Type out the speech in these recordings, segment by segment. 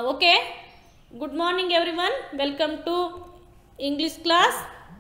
okay good morning everyone welcome to english class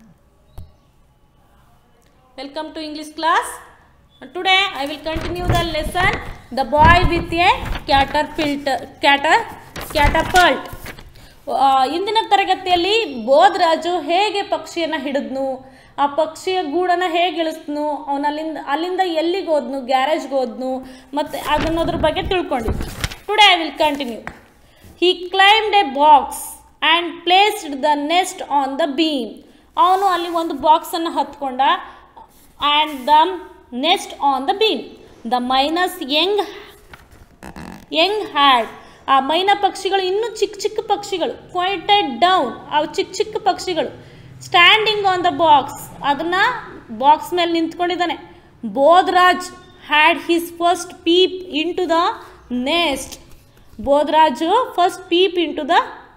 welcome to english class today i will continue the lesson the boy with a caterpillar cater catapult ಆ, ಇಂದಿನ ತರಗತಿಯಲ್ಲಿ ಬೋಧರಾಜು ಹೇಗೆ ಪಕ್ಷಿಯನ್ನು ಹಿಡಿದ್ನು ಆ ಪಕ್ಷಿಯ ಗೂಡನ್ನು ಹೇಗೆ ಇಳಿಸ್ನು ಅವನು ಅಲ್ಲಿಂದ ಅಲ್ಲಿಂದ ಎಲ್ಲಿಗೆ ಹೋದ್ನು ಗ್ಯಾರೇಜ್ಗೆ ಹೋದ್ನು ಮತ್ತು ಅದನ್ನೋದ್ರ ಬಗ್ಗೆ ತಿಳ್ಕೊಂಡಿದ್ವಿ today I will continue he climbed a box and placed the nest on the beam ಅವನು ಅಲ್ಲಿ ಒಂದು ಬಾಕ್ಸನ್ನು ಹತ್ಕೊಂಡ and the nest on the beam the mynas young young had ಆ ಮೈನಾ ಪಕ್ಷಿಗಳು ಇನ್ನೂ ಚಿಕ್ಕ ಚಿಕ್ಕ ಪಕ್ಷಿಗಳು ಕ್ವೈಟೆಡ್ ಡೌನ್ ಅವು ಚಿಕ್ಕ ಚಿಕ್ಕ ಪಕ್ಷಿಗಳು ಸ್ಟ್ಯಾಂಡಿಂಗ್ ಆನ್ ದ ಬಾಕ್ಸ್ ಅದನ್ನು ಬಾಕ್ಸ್ ಮೇಲೆ ನಿಂತ್ಕೊಂಡಿದ್ದಾನೆ Bodhraj had his first peep into the nest Bodhraj first peep into the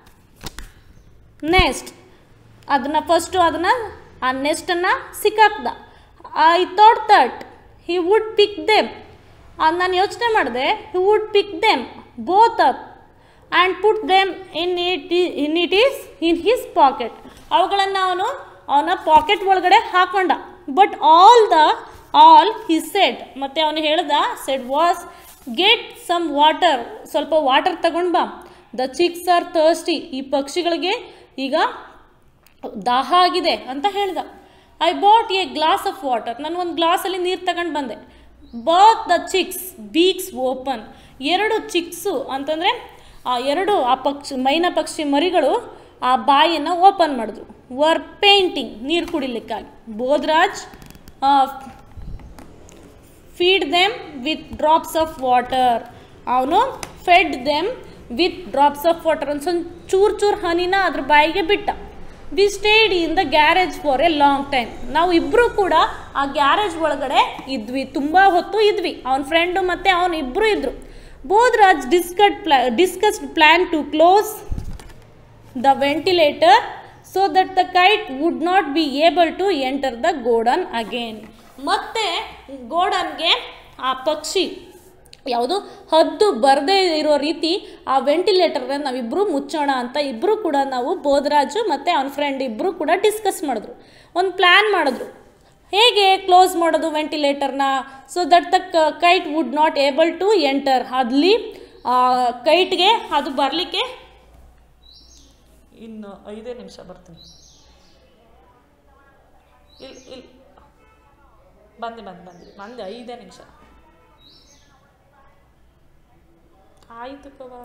nest ಅದನ್ನು ಫಸ್ಟು ಅದನ್ನು ಆ ನೆಸ್ಟನ್ನು ಸಿಕ್ಕಾಕ್ದ I thought that he would pick them ಅದು ನಾನು ಯೋಚನೆ ಮಾಡಿದೆ he would pick them both up and put them in it in it is in his pocket ಅವುಗಳನ್ನು ಅವನು ಅವನ ಪಾಕೆಟ್ ಒಳಗಡೆ ಹಾಕೊಂಡ but all the all he said ಮತ್ತು ಅವನು ಹೇಳ್ದ said was get some water ಸ್ವಲ್ಪ ವಾಟರ್ ತಗೊಂಡು ಬಾ ದ ಚಿಕ್ಸ್ ಆರ್ ಥರ್ಸ್ಟಿ ಈ ಪಕ್ಷಿಗಳಿಗೆ ಈಗ ದಾಹ ಆಗಿದೆ ಅಂತ ಹೇಳ್ದ I bought a glass of water ನಾನು ಒಂದು ಗ್ಲಾಸಲ್ಲಿ ನೀರು ತಗೊಂಡು ಬಂದೆ both the chicks beaks open ಎರಡು ಚಿಕ್ಸು ಅಂತಂದರೆ ಆ ಎರಡು ಆ ಪಕ್ಷಿ ಮೈನ ಪಕ್ಷಿ ಮರಿಗಳು ಆ ಬಾಯಿಯನ್ನು ಓಪನ್ ಮಾಡಿದ್ರು ವರ್ ಪೇಂಟಿಂಗ್ ನೀರು ಕುಡಿಲಿಕ್ಕಾಗಿ Bodhraj feed them with drops of water ಅವನು fed them with drops of water ಒಂದು ಸ್ವಲ್ಪ ಚೂರು ಚೂರು ಹನಿನ ಅದ್ರ ಬಾಯಿಗೆ ಬಿಟ್ಟ we stayed in the garage for a long time ನಾವು ಇಬ್ಬರು ಕೂಡ ಆ ಗ್ಯಾರೇಜ್ ಒಳಗಡೆ ಇದ್ವಿ ತುಂಬ ಹೊತ್ತು ಇದ್ವಿ ಅವನ ಫ್ರೆಂಡು ಮತ್ತು ಅವನು ಇಬ್ಬರು ಇದ್ದರು ಬೋಧರಾಜ್ ಡಿಸ್ಕಟ್ ಪ್ಲಾ discussed plan to close the ventilator so that the kite would not be able to enter the godown again ಮತ್ತೆ ಗೋಡನ್ಗೆ ಆ ಪಕ್ಷಿ ಯಾವುದು ಹದ್ದು ಬರದೇ ಇರೋ ರೀತಿ ಆ ವೆಂಟಿಲೇಟರ್ನ ನಾವಿಬ್ಬರು ಮುಚ್ಚೋಣ ಅಂತ ಇಬ್ಬರು ಕೂಡ ನಾವು ಬೋಧರಾಜು ಮತ್ತು ಅವನ ಫ್ರೆಂಡ್ ಇಬ್ಬರು ಕೂಡ ಡಿಸ್ಕಸ್ ಮಾಡಿದ್ರು ಒಂದು ಪ್ಲ್ಯಾನ್ ಮಾಡಿದ್ರು ಹೇಗೆ ಕ್ಲೋಸ್ ಮಾಡೋದು ವೆಂಟಿಲೇಟರ್ನ so that the kite would not able to enter ಅಲ್ಲಿ ಕೈಟ್ಗೆ ಅದು ಬರಲಿಕ್ಕೆ ಇನ್ನು ಐದೇ ನಿಮಿಷ ಬರ್ತೀನಿ ಇಲ್ಲಿ ಇಲ್ಲಿ ಬಂದೆ ಬಂದೆ ಬಂದೆ ಬಂದೆ ಐದೇ ನಿಮಿಷ ಆಯಿತು ಕವಾ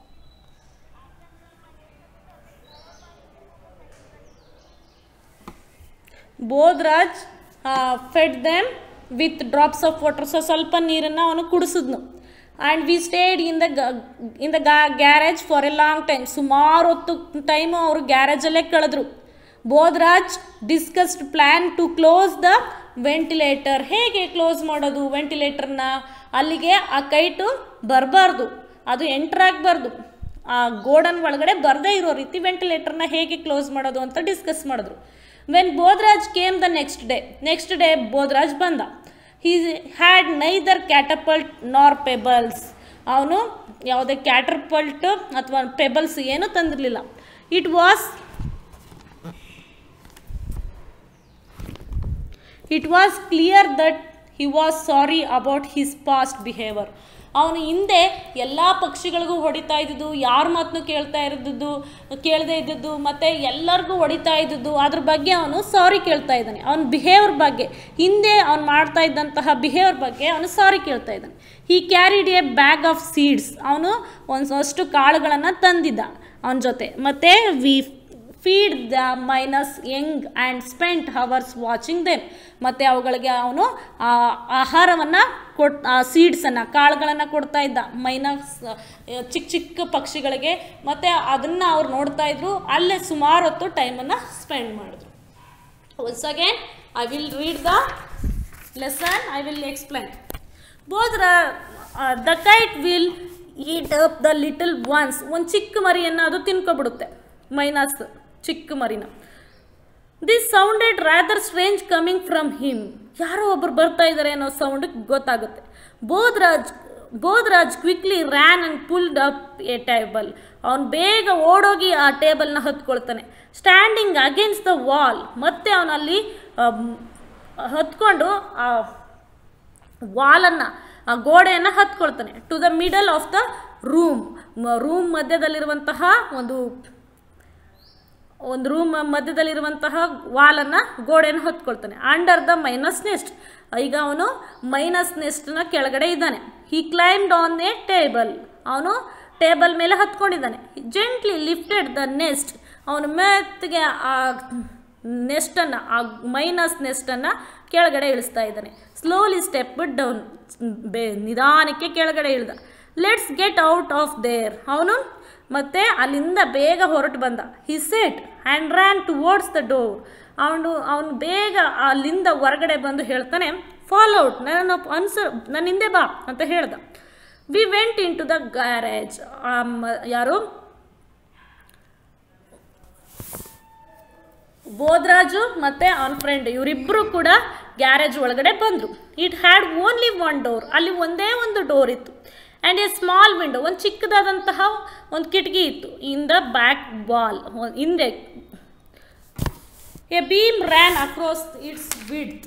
Bodhraj fed them with drops of water so ಸ್ವಲ್ಪ ನೀರನ್ನು ಅವನು ಕುಡಿಸಿದ್ನು and we stayed in the in the garage for a long time ಸುಮಾರು ಹೊತ್ತು ಟೈಮು ಅವರು ಗ್ಯಾರೇಜಲ್ಲೇ ಕಳೆದ್ರು Bodhraj discussed plan to close the ventilator ಹೇಗೆ ಕ್ಲೋಸ್ ಮಾಡೋದು ವೆಂಟಿಲೇಟರ್ನ ಅಲ್ಲಿಗೆ ಆ ಕೈಟು ಬರಬಾರ್ದು ಅದು ಎಂಟ್ರ್ ಆಗಬಾರ್ದು ಆ ಗೋಡನ್ ಒಳಗಡೆ ಬರದೇ ಇರೋ ರೀತಿ ವೆಂಟಿಲೇಟರ್ನ ಹೇಗೆ ಕ್ಲೋಸ್ ಮಾಡೋದು ಅಂತ ಡಿಸ್ಕಸ್ ಮಾಡಿದ್ರು when Bodhraj came the next day next day Bodhraj ಬಂದ ಹೀ ಹ್ಯಾಡ್ ನೈದರ್ ಕ್ಯಾಟಪಲ್ಟ್ ನಾರ್ ಪೆಬಲ್ಸ್ ಅವನು ಯಾವುದೇ ಕ್ಯಾಟರ್ಪಲ್ಟ್ ಅಥವಾ ಪೆಬಲ್ಸ್ ಏನೂ ತಂದಿರಲಿಲ್ಲ it was it was clear that he was sorry about his past behaviour ಅವನು ಹಿಂದೆ ಎಲ್ಲ ಪಕ್ಷಿಗಳಿಗೂ ಹೊಡಿತಾ ಇದ್ದಿದ್ದು ಯಾರ ಮಾತನ್ನು ಕೇಳ್ತಾ ಇರೋದು ಕೇಳದೇ ಇದ್ದದ್ದು ಮತ್ತು ಎಲ್ಲರಿಗೂ ಹೊಡಿತಾ ಇದ್ದದ್ದು ಅದ್ರ ಬಗ್ಗೆ ಅವನು ಸಾರಿ ಕೇಳ್ತಾ ಇದ್ದಾನೆ ಅವನ ಬಿಹೇವರ್ ಬಗ್ಗೆ ಹಿಂದೆ ಅವ್ನು ಮಾಡ್ತಾ ಇದ್ದಂತಹ ಬಿಹೇವರ್ ಬಗ್ಗೆ ಅವನು ಸಾರಿ ಕೇಳ್ತಾ ಇದ್ದಾನೆ he carried a bag of seeds ಅವನು ಒಂದಷ್ಟು ಕಾಳುಗಳನ್ನು ತಂದಿದ್ದ ಅವನ ಜೊತೆ ಮತ್ತು we feed the mynas young and spent hours watching them ಮತ್ತು ಅವುಗಳಿಗೆ ಅವನು ಆಹಾರವನ್ನು ಕೊಟ್ ಸೀಡ್ಸನ್ನು ಕಾಳುಗಳನ್ನು ಕೊಡ್ತಾ ಇದ್ದ ಮೈನಸ್ ಚಿಕ್ಕ ಚಿಕ್ಕ ಪಕ್ಷಿಗಳಿಗೆ ಮತ್ತು ಅದನ್ನು ಅವ್ರು ನೋಡ್ತಾ ಇದ್ರು ಅಲ್ಲೇ ಸುಮಾರು ಹೊತ್ತು ಟೈಮನ್ನು ಸ್ಪೆಂಡ್ ಮಾಡಿದ್ರು once again I will read the lesson I will explain ಬೋದ್ರ the kite will eat up the little ones ಒಂದು ಚಿಕ್ಕ ಮರಿಯನ್ನು ಅದು ತಿನ್ಕೊಬಿಡುತ್ತೆ ಮೈನಸ್ ಚಿಕ್ಕ ಮರಿನ this sounded rather strange coming from him ಯಾರೋ ಒಬ್ರು ಬರ್ತಾ ಇದ್ದಾರೆ ಅನ್ನೋ ಸೌಂಡ್ ಗೊತ್ತಾಗುತ್ತೆ Bodhraj Bodhraj quickly ran and pulled up a table ಅವನು ಬೇಗ ಓಡೋಗಿ ಆ ಟೇಬಲ್ನ ಹತ್ಕೊಳ್ತಾನೆ ಸ್ಟ್ಯಾಂಡಿಂಗ್ ಅಗೇನ್ಸ್ಟ್ ದ ವಾಲ್ ಮತ್ತೆ ಅವನಲ್ಲಿ ಹತ್ಕೊಂಡು ಆ ವಾಲನ್ನು ಆ ಗೋಡೆಯನ್ನು ಹತ್ಕೊಳ್ತಾನೆ to the middle of the room room ಮಧ್ಯದಲ್ಲಿರುವಂತಹ ಒಂದು ಒಂದು ರೂಮ್ ಮಧ್ಯದಲ್ಲಿರುವಂತಹ ವಾಲನ್ನು ಗೋಡೆಯನ್ನು ಹೊತ್ಕೊಳ್ತಾನೆ ಅಂಡರ್ ದ ಮೈನಸ್ ನೆಸ್ಟ್ ಈಗ ಅವನು ಮೈನಸ್ ನೆಸ್ಟ್ನ ಕೆಳಗಡೆ ಇದ್ದಾನೆ he climbed on a table ಅವನು ಟೇಬಲ್ ಮೇಲೆ ಹತ್ಕೊಂಡಿದ್ದಾನೆ ಜೆಂಟ್ಲಿ ಲಿಫ್ಟೆಡ್ ದ ನೆಸ್ಟ್ ಅವನು ಮೆತ್ತಗೆ ಆ ನೆಸ್ಟನ್ನು ಆ ಮೈನಸ್ ನೆಸ್ಟನ್ನು ಕೆಳಗಡೆ ಇಳಿಸ್ತಾ ಇದ್ದಾನೆ ಸ್ಲೋಲಿ ಸ್ಟೆಪ್ ಡೌನ್ ಬೇ ನಿಧಾನಕ್ಕೆ ಕೆಳಗಡೆ ಇಳ್ದ let's get out of there ಅವನು ಮತ್ತೆ ಅಲ್ಲಿಂದ ಬೇಗ ಹೊರಟು ಬಂದ he set and ran towards the door ಅವನು ಅವನು ಬೇಗ ಅಲ್ಲಿಂದ ಹೊರಗಡೆ ಬಂದು ಹೇಳ್ತಾನೆ ಫಾಲೋ ಔಟ್ ನನ್ನ ಅನ್ಸ ನನ್ನ ಹಿಂದೆ ಬಾ ಅಂತ ಹೇಳ್ದ we went into the garage ಯಾರು ಬೋದ್ರಾಜು ಮತ್ತು ಅವನ ಫ್ರೆಂಡ್ ಇವರಿಬ್ಬರು ಕೂಡ ಗ್ಯಾರೇಜ್ ಒಳಗಡೆ ಬಂದರು it had only one door ಅಲ್ಲಿ ಒಂದೇ ಒಂದು ಡೋರ್ ಇತ್ತು ಆ್ಯಂಡ್ ಎ ಸ್ಮಾಲ್ ವಿಂಡೋ ಒಂದು ಚಿಕ್ಕದಾದಂತಹ ಒಂದು ಕಿಟಕಿ ಇತ್ತು ಇನ್ ದ ಬ್ಯಾಕ್ ವಾಲ್ ಹಿಂದೆ a beam ran across its width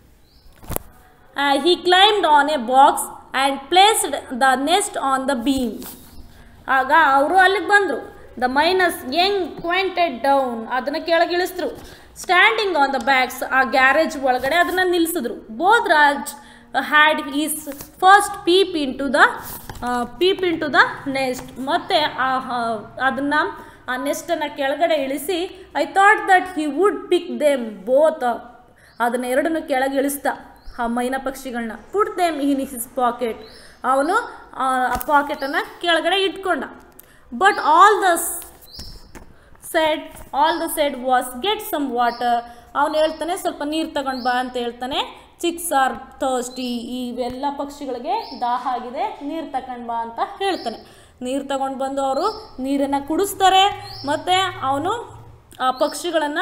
he climbed on a box and placed the nest on the beam ಆಗ ಅವರು ಅಲ್ಲಿಗೆ ಬಂದರು ದ ಮೈನಸ್ ಯಂಗ್ ಕ್ವೆಂಟೆಡ್ ಡೌನ್ ಅದನ್ನು ಕೆಳಗಿಳಿಸಿದ್ರು ಸ್ಟ್ಯಾಂಡಿಂಗ್ ಆನ್ ದ ಬ್ಯಾಗ್ಸ್ ಆ ಗ್ಯಾರೇಜ್ ಒಳಗಡೆ ಅದನ್ನು ನಿಲ್ಲಿಸಿದ್ರು Bodhraj had is first peep into the peep into the nest ಮತ್ತು ಆ ಅದನ್ನು ಆ ನೆಸ್ಟನ್ನು ಕೆಳಗಡೆ ಇಳಿಸಿ I thought that he would pick them both up ಅದನ್ನ ಎರಡನ್ನು ಕೆಳಗೆ ಇಳಿಸ್ದ ಆ ಮೈನ ಪಕ್ಷಿಗಳನ್ನ put them in his pocket ಅವನು ಆ ಪಾಕೆಟನ್ನು ಕೆಳಗಡೆ ಇಟ್ಕೊಂಡ but all the said all the said was get some water ಅವನು ಹೇಳ್ತಾನೆ ಸ್ವಲ್ಪ ನೀರು ತಗೊಂಡು ಬಾ ಅಂತ ಹೇಳ್ತಾನೆ ಚಿಕ್ಸ್ ಆರ್ ಥರ್ಸ್ಟಿ ಇವೆಲ್ಲ ಪಕ್ಷಿಗಳಿಗೆ ದಾಹ ಆಗಿದೆ ನೀರು ತಗೊಂಡು ಬಾ ಅಂತ ಹೇಳ್ತಾನೆ ನೀರು ತಗೊಂಡು ಬಂದು ಅವರು ನೀರನ್ನು ಕುಡಿಸ್ತಾರೆ ಮತ್ತು ಅವನು ಆ ಪಕ್ಷಿಗಳನ್ನು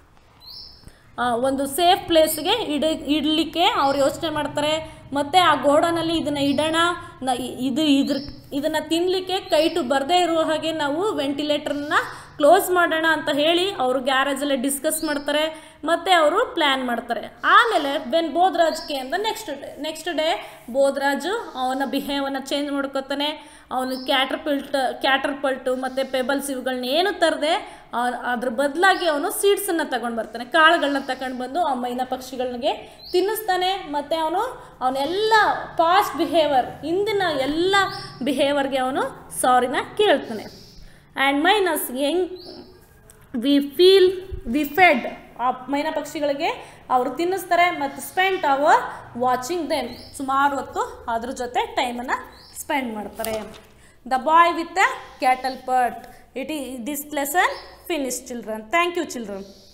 ಒಂದು ಸೇಫ್ ಪ್ಲೇಸ್ಗೆ ಇಡ ಇಡಲಿಕ್ಕೆ ಅವ್ರು ಯೋಚನೆ ಮಾಡ್ತಾರೆ ಮತ್ತು ಆ ಗೋಡನಲ್ಲಿ ಇದನ್ನು ಇಡೋಣ ನ ಇದು ಇದ್ರ ಇದನ್ನು ತಿನ್ನಲಿಕ್ಕೆ ಕೈಟು ಬರದೇ ಇರುವ ಹಾಗೆ ನಾವು ವೆಂಟಿಲೇಟರ್ನ ಕ್ಲೋಸ್ ಮಾಡೋಣ ಅಂತ ಹೇಳಿ ಅವರು ಗ್ಯಾರೇಜಲ್ಲಿ ಡಿಸ್ಕಸ್ ಮಾಡ್ತಾರೆ ಮತ್ತು ಅವರು ಪ್ಲ್ಯಾನ್ ಮಾಡ್ತಾರೆ ಆಮೇಲೆ ಬೆನ್ ಬೋದ್ರಾಜ್ಗೆ ಅಂತ next day next day Bodhraj ಅವನ ಬಿಹೇವನ್ನು ಚೇಂಜ್ ಮಾಡ್ಕೊತಾನೆ ಅವನು ಕ್ಯಾಟರ್ ಪಿಲ್ಟ್ ಕ್ಯಾಟರ್ ಪಲ್ಟು ಮತ್ತು ಪೆಬಲ್ಸ್ ಇವುಗಳನ್ನ ಏನು ತರದೆ ಅದ್ರ ಬದಲಾಗಿ ಅವನು ಸೀಡ್ಸನ್ನು ತಗೊಂಡು ಬರ್ತಾನೆ ಕಾಳುಗಳನ್ನ ತಗೊಂಡು ಬಂದು ಆ ಮೈನ ಪಕ್ಷಿಗಳಿಗೆ ತಿನ್ನಿಸ್ತಾನೆ ಮತ್ತು ಅವನು ಅವನೆಲ್ಲ ಪಾಸ್ಟ್ ಬಿಹೇವರ್ ಹಿಂದಿನ ಎಲ್ಲ ಬಿಹೇವರ್ಗೆ ಅವನು ಸಾರಿನ ಕೇಳ್ತಾನೆ and mynas young we feel we fed ಆ ಮೈನ ಪಕ್ಷಿಗಳಿಗೆ ಅವರು ತಿನ್ನಿಸ್ತಾರೆ ಮತ್ತು ಸ್ಪೆಂಟ್ ಅವರ್ ವಾಚಿಂಗ್ ದೆಮ್ ಸುಮಾರು ಹೊತ್ತು ಅದ್ರ ಜೊತೆ ಟೈಮನ್ನು ಸ್ಪೆಂಡ್ ಮಾಡ್ತಾರೆ the boy with the catapult it ಈ this lesson finish children thank you children